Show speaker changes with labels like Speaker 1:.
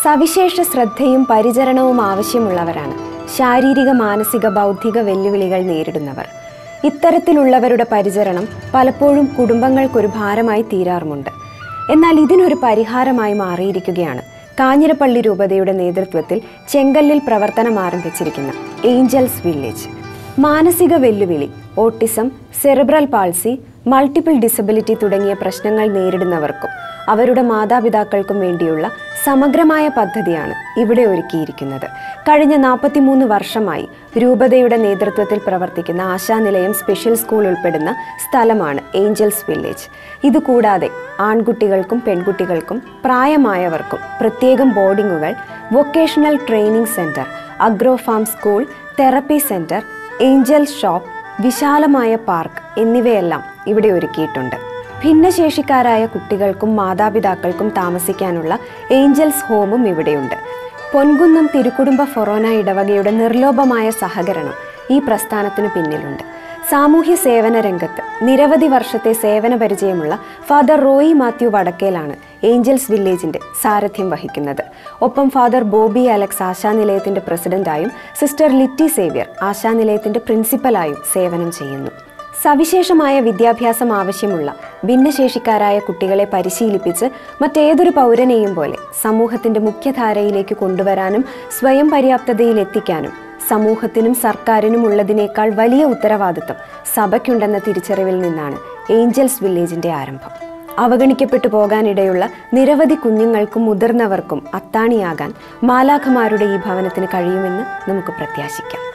Speaker 1: സവിശേഷ ശ്രദ്ധയും പരിചരണവും ആവശ്യമുള്ളവരാണ് ശാരീരിക മാനസിക ബൗദ്ധിക വെല്ലുവിളികൾ നേരിടുന്നവർ ഇത്തരത്തിലുള്ളവരുടെ പരിചരണം പലപ്പോഴും കുടുംബങ്ങൾക്കൊരു ഭാരമായി തീരാറുമുണ്ട് എന്നാൽ ഇതിനൊരു പരിഹാരമായി മാറിയിരിക്കുകയാണ് കാഞ്ഞിരപ്പള്ളി രൂപതയുടെ നേതൃത്വത്തിൽ ചെങ്കല്ലിൽ പ്രവർത്തനം ആരംഭിച്ചിരിക്കുന്ന ഏഞ്ചൽസ് വില്ലേജ് മാനസിക വെല്ലുവിളി autism cerebral palsy multiple disability തുടങ്ങിയ പ്രശ്നങ്ങൾ നേരിടുന്നവർക്കും അവരുടെ മാതാപിതാക്കൾക്കും വേണ്ടിയുള്ള സമഗ്രമായ പദ്ധതിയാണ് ഇവിടെ ഒരുക്കിയിരിക്കുന്നത് കഴിഞ്ഞ നാൽപ്പത്തിമൂന്ന് വർഷമായി രൂപതയുടെ നേതൃത്വത്തിൽ പ്രവർത്തിക്കുന്ന ആശാനിലയം സ്പെഷ്യൽ സ്കൂൾ ഉൾപ്പെടുന്ന സ്ഥലമാണ് ഏഞ്ചൽസ് വില്ലേജ് ഇതുകൂടാതെ ആൺകുട്ടികൾക്കും പെൺകുട്ടികൾക്കും പ്രായമായവർക്കും പ്രത്യേകം ബോർഡിങ്ങുകൾ vocational training centre agro farm school therapy centre angel shop വിശാലമായ പാർക്ക് എന്നിവയെല്ലാം ഇവിടെ ഒരുക്കിയിട്ടുണ്ട് ഭിന്നശേഷിക്കാരായ കുട്ടികൾക്കും മാതാപിതാക്കൾക്കും താമസിക്കാനുള്ള ഏഞ്ചൽസ് ഹോമും ഇവിടെയുണ്ട് പൊൻകുന്നം തിരുക്കുടുംബ ഫൊറോന ഇടവകയുടെ നിർലോഭമായ സഹകരണം ഈ പ്രസ്ഥാനത്തിനു പിന്നിലുണ്ട് സാമൂഹ്യ സേവന രംഗത്ത് നിരവധി വർഷത്തെ സേവന പരിചയമുള്ള ഫാദർ റോയി മാത്യു വടക്കേലാണ് ഏഞ്ചൽസ് വില്ലേജിന്റെ സാരഥ്യം വഹിക്കുന്നത് ഒപ്പം ഫാദർ ബോബി അലക്സ് ആശാനിലയത്തിന്റെ പ്രസിഡന്റായും സിസ്റ്റർ ലിറ്റി സേവ്യർ ആശാനിലയത്തിന്റെ പ്രിൻസിപ്പലായും സേവനം ചെയ്യുന്നു സവിശേഷമായ വിദ്യാഭ്യാസം ആവശ്യമുള്ള ഭിന്നശേഷിക്കാരായ കുട്ടികളെ പരിശീലിപ്പിച്ച് മറ്റേതൊരു പൗരനെയും പോലെ സമൂഹത്തിന്റെ മുഖ്യധാരയിലേക്ക് കൊണ്ടുവരാനും സ്വയം പര്യാപ്തതയിൽ എത്തിക്കാനും സമൂഹത്തിനും സർക്കാരിനും ഉള്ളതിനേക്കാൾ വലിയ ഉത്തരവാദിത്വം സഭയ്ക്കുണ്ടെന്ന തിരിച്ചറിവിൽ നിന്നാണ് ഏഞ്ചൽസ് വില്ലേജിന്റെ ആരംഭം അവഗണിക്കപ്പെട്ടു പോകാനിടയുള്ള നിരവധി കുഞ്ഞുങ്ങൾക്കും മുതിർന്നവർക്കും അത്താണിയാകാൻ മാലാഖമാരുടെ ഈ ഭവനത്തിന് കഴിയുമെന്ന് നമുക്ക് പ്രത്യാശിക്കാം